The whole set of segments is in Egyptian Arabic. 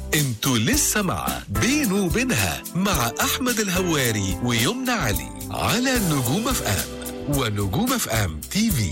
انتوا لسه مع بينه وبينها مع احمد الهواري ويمنى علي على نجوم اف ام ونجوم اف ام تي في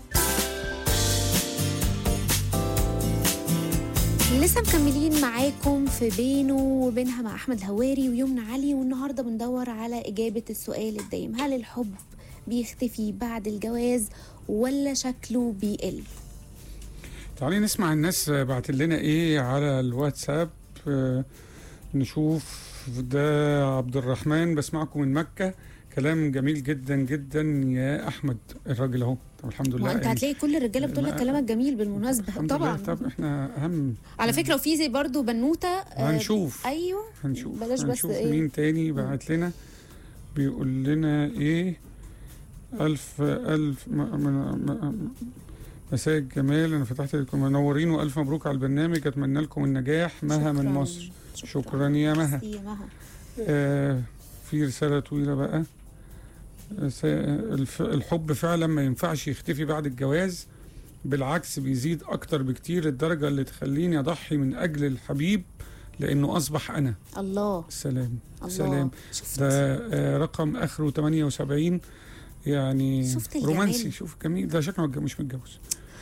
لسه مكملين معاكم في بينه وبينها مع احمد الهواري ويمنى علي والنهارده بندور على اجابه السؤال الدايم هل الحب بيختفي بعد الجواز ولا شكله بيقل تعالي نسمع الناس بعت لنا ايه على الواتساب آه، نشوف ده عبد الرحمن بسمعكم من مكة كلام جميل جدا جدا يا احمد الراجل اهو طب الحمد لله وانت يعني هتلاقي كل الرجاله بتقول لك ما- كلامك جميل بالمناسبه الحمد طبعا لله طب احنا اهم على فكره وفي زي برضو بنوته آه، هنشوف ايوه هنشوف بلاش بس هنشوف ايه مين تاني بعت لنا بيقول لنا ايه ألف ألف م- م- م- مساء الجمال أنا فتحت لكم منورين وألف مبروك على البرنامج أتمنى لكم النجاح مها من شكراً. مصر شكرا يا مها ميرسي يا مها آه في رسالة طويلة بقى آه، س- الف- الحب فعلا ما ينفعش يختفي بعد الجواز بالعكس بيزيد أكتر بكتير الدرجة اللي تخليني أضحي من أجل الحبيب لأنه أصبح أنا الله سلام الله سلام شفت ده آه، رقم اخره 78 يعني شفت الجمال؟ رومانسي شوف جميل ده شكله متج- مش متجوز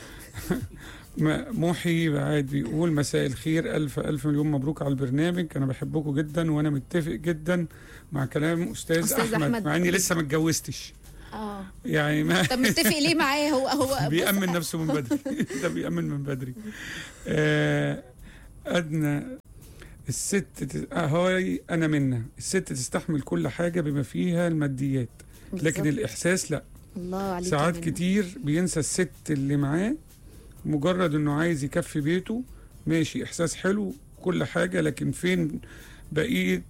م- محي بعد بيقول مساء الخير الف الف مليون مبروك على البرنامج انا بحبكم جدا وانا متفق جدا مع كلام استاذ, أستاذ احمد, أحمد. مع اني لسه ما اتجوزتش اه يعني ما طب متفق ليه معاه هو هو بص، بيأمن نفسه من بدري ده بيأمن من بدري آه أدنى الست تس- آه، هاي أنا منا الست تستحمل كل حاجة بما فيها الماديات لكن بالظبط. الإحساس لا الله عليك ساعات يا منى. كتير بينسى الست اللي معاه مجرد إنه عايز يكفي بيته ماشي إحساس حلو كل حاجة لكن فين بقيت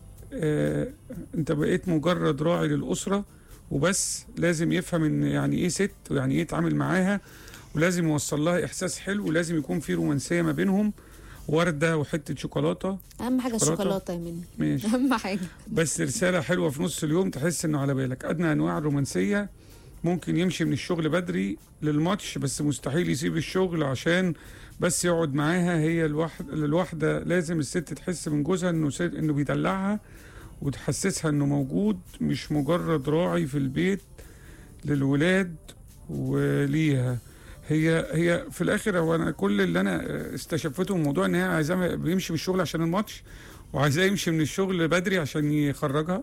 آه أنت بقيت مجرد راعي للأسرة وبس لازم يفهم ان يعني ايه ست ويعني ايه يتعامل معاها ولازم يوصل لها احساس حلو ولازم يكون في رومانسيه ما بينهم ورده وحته شوكولاته اهم حاجه شوكولاتة. الشوكولاته يا منى ماشي اهم حاجه بس رساله حلوه في نص اليوم تحس انه على بالك ادنى انواع الرومانسيه ممكن يمشي من الشغل بدري للماتش بس مستحيل يسيب الشغل عشان بس يقعد معاها هي الواحد الواحده لازم الست تحس من جوزها انه ست انه بيدلعها وتحسسها انه موجود مش مجرد راعي في البيت للولاد وليها هي هي في الاخر هو انا كل اللي انا استشفته من الموضوع ان هي عايزاه بيمشي من الشغل عشان الماتش وعايزاه يمشي من الشغل بدري عشان يخرجها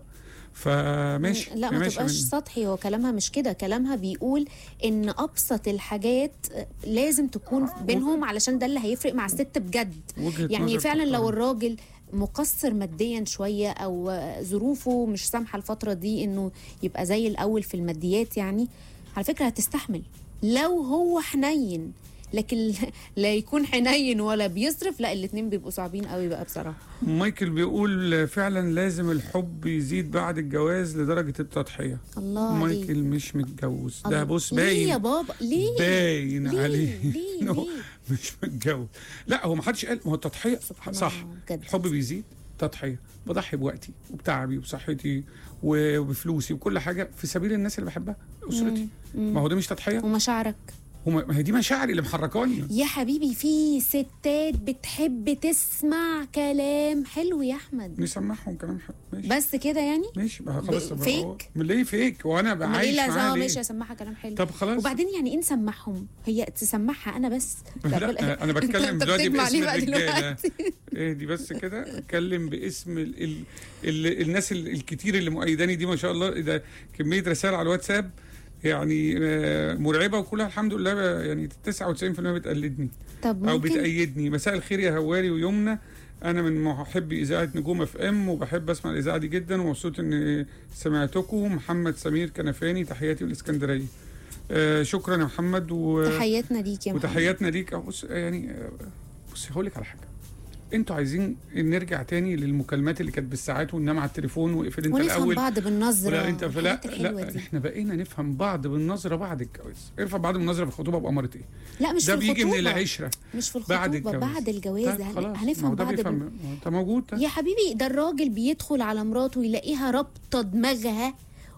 فماشي لا ما ماشي تبقاش من- سطحي هو كلامها مش كده كلامها بيقول ان ابسط الحاجات لازم تكون بينهم علشان ده اللي هيفرق مع الست بجد وجهة يعني نظر فعلا لو تحترم. الراجل مقصر ماديا شويه او ظروفه مش سامحه الفتره دي انه يبقى زي الاول في الماديات يعني على فكره هتستحمل لو هو حنين لكن لا يكون حنين ولا بيصرف لا الاتنين بيبقوا صعبين قوي بقى بصراحه مايكل بيقول فعلا لازم الحب يزيد بعد الجواز لدرجة التضحية الله عليك مايكل مش متجوز ده الله. بص ليه يا باين بابا ليه باين ليه؟ عليه ليه؟ إنه ليه؟ مش متجوز لا هو ما حدش قال ما هو التضحية سبحان صح الله بجد. الحب بيزيد تضحية بضحي بوقتي وبتعبي وبصحتي و- وبفلوسي وكل حاجة في سبيل الناس اللي بحبها أسرتي ما هو ده مش تضحية ومشاعرك هما- ما هي دي مشاعري اللي محركاني يا حبيبي في ستات بتحب تسمع كلام حلو يا احمد نسمعهم كلام حلو ماشي بس كده يعني ماشي بقى خلاص ب- بقى فيك؟ هو- من ليه فيك وانا أمال ايه بعيش لا معاه اه ليه ماشي اسمعها كلام حلو طب خلاص وبعدين يعني ايه نسمعهم هي تسمعها انا بس لا، بل- لا انا بتكلم أنت دلوقتي بتجمع باسم ليه بقى الرجاله دلوقتي؟ ايه دي بس كده اتكلم باسم ال ال ال الناس ال الكتير اللي مؤيداني دي ما شاء الله ده كميه رسائل على الواتساب يعني آه، مرعبه وكلها الحمد لله ب- يعني 99% بتقلدني طب او ممكن بتأيدني مساء الخير يا هواري ويمنى انا من محبي اذاعه نجوم اف ام وبحب اسمع الاذاعه دي جدا ومبسوط ان سمعتكم محمد سمير كنفاني تحياتي من الاسكندريه آه شكرا يا محمد و... تحياتنا ليك يا محمد وتحياتنا ليك أه بص يعني آه، بص هقول لك على حاجه انتوا عايزين نرجع تاني للمكالمات اللي كانت بالساعات وننام على التليفون واقفل انت ونفهم الاول بعض بالنظره ولا انت فلا الحاجات الحلوة لا دي. احنا بقينا نفهم بعض بالنظره بعد الجواز ارفع بعض بالنظره في الخطوبه باماره ايه لا مش ده في بيجي من الخطوبة. العشره مش في بعد الخطوبه الجواز بعد الجواز طيب هن- خلاص ما هو هنفهم ده بعض بيفهم بال... ما هو انت موجود ده. يا حبيبي ده الراجل بيدخل على مراته يلاقيها رابطه دماغها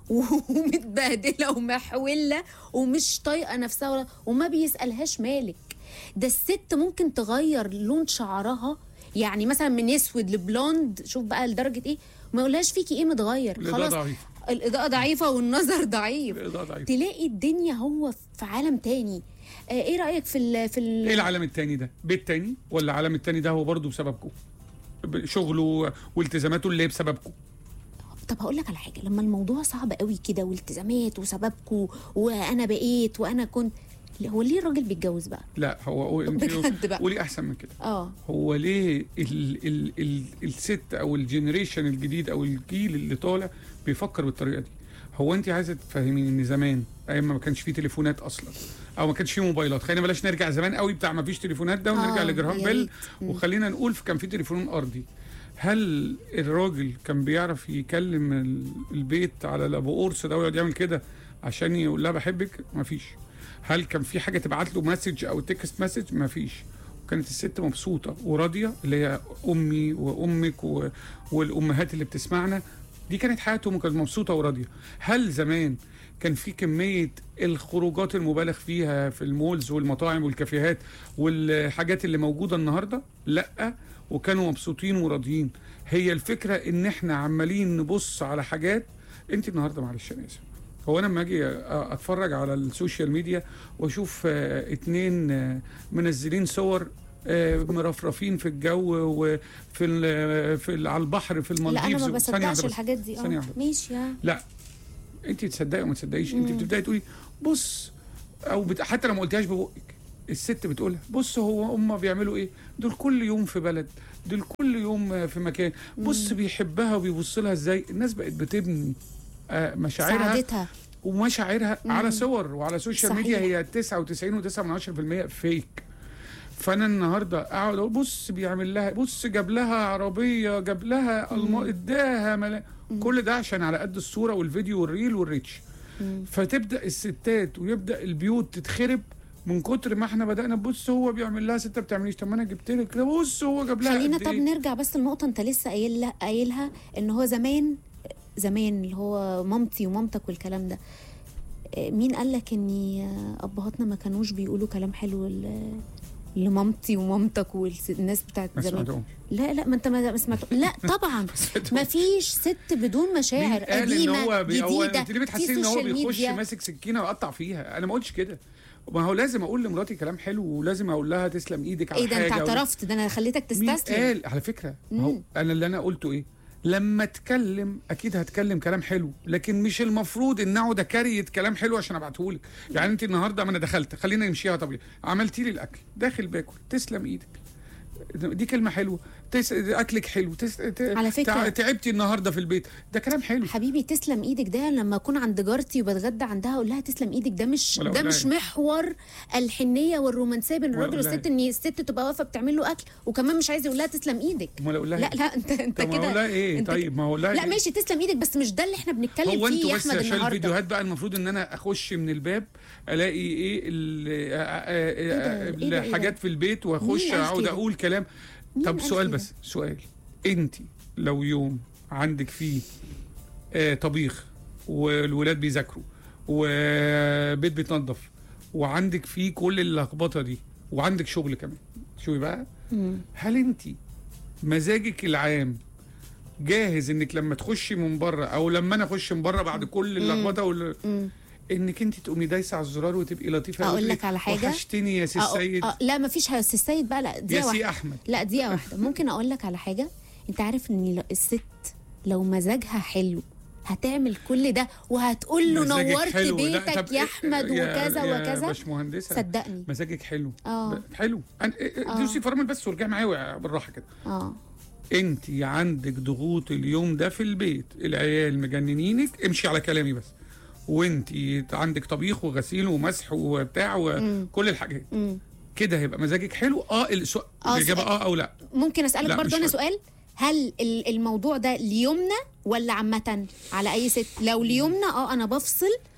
ومتبهدله ومحوله ومش طايقه نفسها ولا وما بيسالهاش مالك ده الست ممكن تغير لون شعرها يعني مثلا من اسود لبلوند شوف بقى لدرجه ايه ما يقولهاش فيكي ايه متغير الإضاءة خلاص ضعيفة الاضاءه ضعيفه والنظر ضعيف الإضاءة ضعيفة تلاقي الدنيا هو في عالم تاني آه ايه رايك في ال في ال ايه العالم التاني ده؟ بيت تاني ولا العالم التاني ده هو برضه بسببكم؟ شغله والتزاماته اللي هي بسببكم طب هقول لك على حاجه لما الموضوع صعب قوي كده والتزامات وسببكم وانا بقيت وانا كنت لا، هو ليه الراجل بيتجوز بقى لا هو هو انت بجد بقى. قولي احسن من كده اه هو ليه ال ال ال الست او الجنريشن الجديد او الجيل اللي طالع بيفكر بالطريقه دي هو انت عايزه تفهميني ان زمان ايام ما كانش فيه تليفونات اصلا او ما كانش فيه موبايلات خلينا بلاش نرجع زمان قوي بتاع ما فيش تليفونات ده ونرجع آه، لجراهام يا بيل ريت. مم. وخلينا نقول في- كان في تليفون ارضي هل الراجل كان بيعرف يكلم ال- البيت على الابو قرص ده ويقعد يعمل كده عشان يقول لها بحبك مفيش هل كان في حاجه تبعت له مسج او تكست مسج مفيش وكانت الست مبسوطه وراضيه اللي هي امي وامك و... والامهات اللي بتسمعنا دي كانت حياتهم وكانت مبسوطه وراضيه هل زمان كان في كميه الخروجات المبالغ فيها في المولز والمطاعم والكافيهات والحاجات اللي موجوده النهارده لا وكانوا مبسوطين وراضيين هي الفكره ان احنا عمالين نبص على حاجات انت النهارده معلش انا اسف هو انا لما اجي أ- اتفرج على السوشيال ميديا واشوف آه، اتنين آه، منزلين صور آه، مرفرفين في الجو وفي ال- في ال- على البحر في لا انا المالديفز ما ثانية واحدة بصدقش بس. الحاجات دي ثانية اه واحدة. ماشي يا لا انت تصدقي وما تصدقيش انت مم. بتبداي تقولي بص او بت... حتى لو ما قلتهاش ببقك الست بتقولها بص هو هم بيعملوا ايه دول كل يوم في بلد دول كل يوم في مكان بص بيحبها وبيبص لها ازاي الناس بقت بتبني آه، مشاعرها سعادتها ومشاعرها مم. على صور وعلى السوشيال صحيح. ميديا هي 99.9% فيك فانا النهارده اقعد اقول بص بيعمل لها بص جاب لها عربيه جاب لها الم... اداها ملا... كل ده عشان على قد الصوره والفيديو والريل والريتش مم. فتبدا الستات ويبدا البيوت تتخرب من كتر ما احنا بدانا بص هو بيعمل لها ست بتعمليش طب ما انا جبت لك ده بص هو جاب لها خلينا قد طب إيه؟ نرجع بس لنقطة انت لسه قايل قايلها ان هو زمان زمان اللي هو مامتي ومامتك والكلام ده آه، مين قال لك ان آه، ابهاتنا ما كانوش بيقولوا كلام حلو ل- لمامتي ومامتك والناس بتاعت ما زمان سمعتهمش لا لا ما انت ما ما سمعت لا طبعا ما فيش ست بدون مين مشاعر قال ان قديمه هو بي... هو جديده انت ليه في بتحسين ان هو سوشيال بيخش ميديا. ماسك سكينه ويقطع فيها انا ما قلتش كده ما هو لازم اقول لمراتي كلام حلو ولازم اقول لها تسلم ايدك على ايه ده حاجه انت ولا- اعترفت ده انا خليتك مين تستسلم قال على فكره ما هو مم. انا اللي انا قلته ايه لما اتكلم اكيد هتكلم كلام حلو لكن مش المفروض ان اقعد اكريت كلام حلو عشان ابعته لك يعني انت النهارده ما انا دخلت خلينا نمشيها طبيعي عملتي لي الاكل داخل باكل تسلم ايدك دي كلمه حلوه تس... اكلك حلو تس... ت... على فكرة- تع- تعبتي النهارده في البيت ده كلام حلو حبيبي تسلم ايدك ده لما اكون عند جارتي وبتغدى عندها اقول لها تسلم ايدك ده مش ولا ده أقول لها مش إيه؟ محور الحنيه والرومانسيه بين ولا الراجل أقول لها والست ان الست تبقى واقفه بتعمل له اكل وكمان مش عايز يقول لها تسلم ايدك امال اقول لها لا إيه؟ لا انت انت طب ما اقول كده لها ايه انت طيب ما اقول لها لا إيه؟ ماشي تسلم ايدك بس مش ده اللي احنا بنتكلم هو فيه انتوا يا بس احمد عشان النهارده الفيديوهات بقى المفروض ان انا اخش من الباب الاقي ايه ال- آه، آه، إيه ده؟ آه، إيه ده؟ إيه ده؟ الحاجات في البيت واخش مين قال اقعد كده؟ اقول كلام مين طب قال سؤال كده؟ بس سؤال انت لو يوم عندك فيه آه، طبيخ والولاد بيذاكروا وبيت بيتنضف وعندك فيه كل اللخبطه دي وعندك شغل كمان شوفي بقى مم. هل انت مزاجك العام جاهز انك لما تخشي من بره او لما انا اخش من بره بعد كل اللخبطه وال... مم. انك انت تقومي دايسه على الزرار وتبقي لطيفه أقول وتقولي لك على حاجة؟ وحشتني يا سي أه- السيد أه لا مفيش ه- سي السيد بقى لا يا دقيقه سي واحده احمد لا دقيقه واحده ممكن اقول لك على حاجه انت عارف ان ل- الست لو مزاجها حلو هتعمل كل ده وهتقول له مزاجك نورت حلو. لا، بيتك طب يا إيه- احمد يا- وكذا يا وكذا باشمهندسه صدقني مزاجك حلو اه ب- حلو أن... آه. دوسي فرامل بس وارجعي معايا بالراحه كده اه انت عندك ضغوط اليوم ده في البيت العيال مجننينك امشي على كلامي بس وانت عندك طبيخ وغسيل ومسح وبتاع وكل الحاجات مم. كده هيبقى مزاجك حلو اه السؤال آه، الاجابه سؤال. اه او لا ممكن اسالك لا، برضو مش انا حلو. سؤال هل ال- الموضوع ده ليومنا ولا عامه على اي ست لو ليومنا اه انا بفصل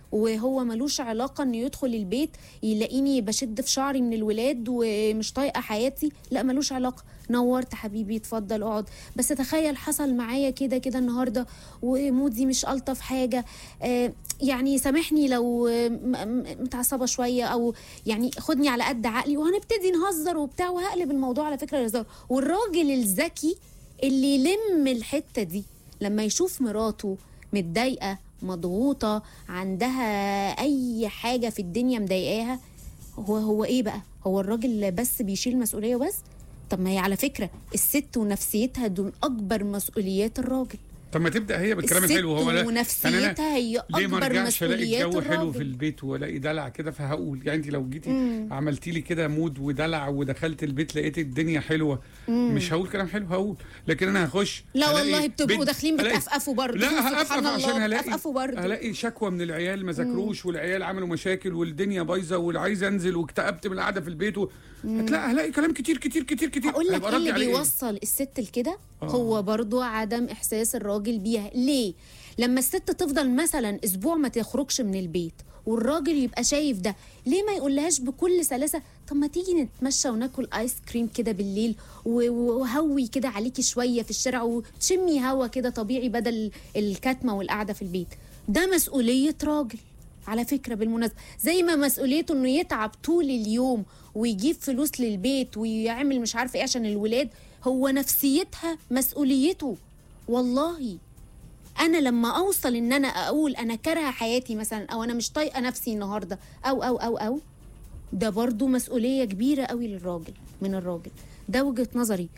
وهو ملوش علاقه انه يدخل البيت يلاقيني بشد في شعري من الولاد ومش طايقه حياتي لا ملوش علاقه نورت حبيبي اتفضل اقعد بس تخيل حصل معايا كده كده النهارده ومودي مش الطف حاجه آه يعني سامحني لو آه، م- م- متعصبه شويه او يعني خدني على قد عقلي وهنبتدي نهزر وبتاع وهقلب الموضوع على فكره هزار والراجل الذكي اللي يلم الحته دي لما يشوف مراته متضايقه مضغوطه عندها اي حاجه في الدنيا مضايقاها هو هو ايه بقى هو الراجل بس بيشيل مسؤوليه بس طب ما هي على فكره الست ونفسيتها دول اكبر مسؤوليات الراجل طب ما تبدا هي بالكلام الست الحلو هو لا ونفسيتها هي ليه ما اكبر ارجعش الاقي مسؤوليات الجو حلو في الراجل البيت والاقي دلع كده فهقول يعني انت لو جيتي عملتي لي كده مود ودلع ودخلت البيت لقيت الدنيا حلوه مش هقول كلام حلو هقول لكن انا هخش لا هلاقي والله بتبقوا بنت- داخلين هلاقي- بتقفقفوا برضه لا سبحان هقفقف عشان الله هلاقي بتقفقفوا برضه هلاقي شكوى من العيال ما ذاكروش والعيال عملوا مشاكل والدنيا بايظه واللي عايز انزل واكتئبت من القعده في البيت و... هتلاقي هلاقي كلام كتير كتير كتير كتير اقول لك هيبقى ايه ردي اللي عليه بيوصل الست لكده آه. هو برضو عدم احساس الراجل بيها ليه لما الست تفضل مثلا اسبوع ما تخرجش من البيت والراجل يبقى شايف ده ليه ما يقولهاش بكل سلاسه طب ما تيجي نتمشى وناكل ايس كريم كده بالليل و- و- وهوي كده عليكي شويه في الشارع وتشمي هوا كده طبيعي بدل الكتمه والقعده في البيت ده مسؤوليه راجل على فكرة بالمناسبة زي ما مسؤوليته انه يتعب طول اليوم ويجيب فلوس للبيت ويعمل مش عارفة ايه عشان الولاد هو نفسيتها مسؤوليته والله انا لما اوصل ان انا اقول انا كارهه حياتي مثلا او انا مش طايقه نفسي النهارده او او او او ده برضو مسؤوليه كبيره قوي للراجل من الراجل ده وجهه نظري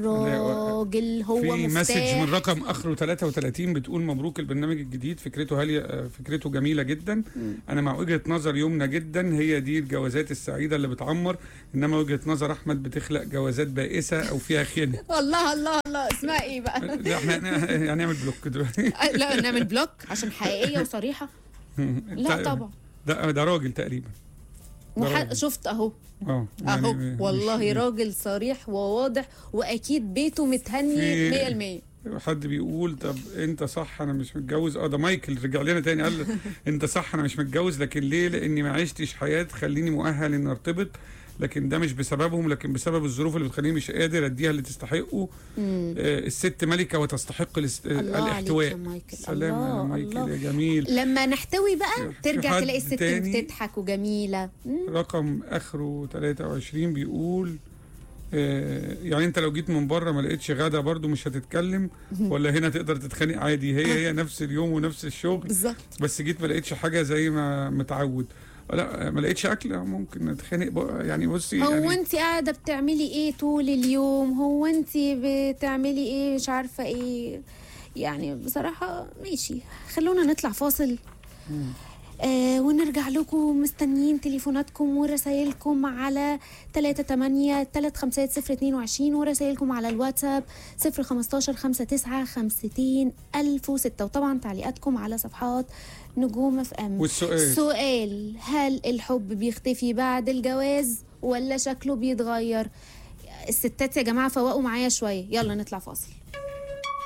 الراجل هو في مسج مفتاح من رقم اخره 33 بتقول مبروك البرنامج الجديد فكرته هالية آه، فكرته جميله جدا انا مع وجهه نظر يمنى جدا هي دي الجوازات السعيده اللي بتعمر انما وجهه نظر احمد بتخلق جوازات بائسه او فيها خيانه الله الله الله اسمها ايه بقى لا احنا هن- هنعمل بلوك دلوقتي لا نعمل بلوك عشان حقيقيه وصريحه لا طبعا ده ده راجل تقريبا ده وح... راجل. شفت اهو اه اهو يعني والله مش- راجل صريح وواضح واكيد بيته متهني 100% حد بيقول طب انت صح انا مش متجوز اه ده مايكل رجع لنا تاني قال انت صح انا مش متجوز لكن ليه لاني ما عشتش حياه تخليني مؤهل ان ارتبط لكن ده مش بسببهم لكن بسبب الظروف اللي بتخليني مش قادر اديها اللي تستحقه مم. آه الست ملكه وتستحق الاست... الله عليك الاحتواء يا مايكل سلام يا الله مايكل الله يا جميل لما نحتوي بقى في ترجع حد تلاقي الست تاني؟ بتضحك وجميله مم. رقم اخره 23 بيقول آه، يعني انت لو جيت من بره ما لقيتش غدا برضو مش هتتكلم ولا هنا تقدر تتخانق عادي هي هي نفس اليوم ونفس الشغل بالظبط بس جيت ما لقيتش حاجه زي ما متعود لا ما لقيتش اكل ممكن نتخانق بقى يعني بصي هو يعني انت قاعده بتعملي ايه طول اليوم هو انت بتعملي ايه مش عارفه ايه يعني بصراحه ماشي خلونا نطلع فاصل آه ونرجع لكم مستنيين تليفوناتكم ورسائلكم على 38 350 ورسائلكم على الواتساب 015 59 50 1006 وطبعا تعليقاتكم على صفحات نجوم اف ام والسؤال سؤال هل الحب بيختفي بعد الجواز ولا شكله بيتغير الستات يا جماعة فوقوا معايا شوية يلا نطلع فاصل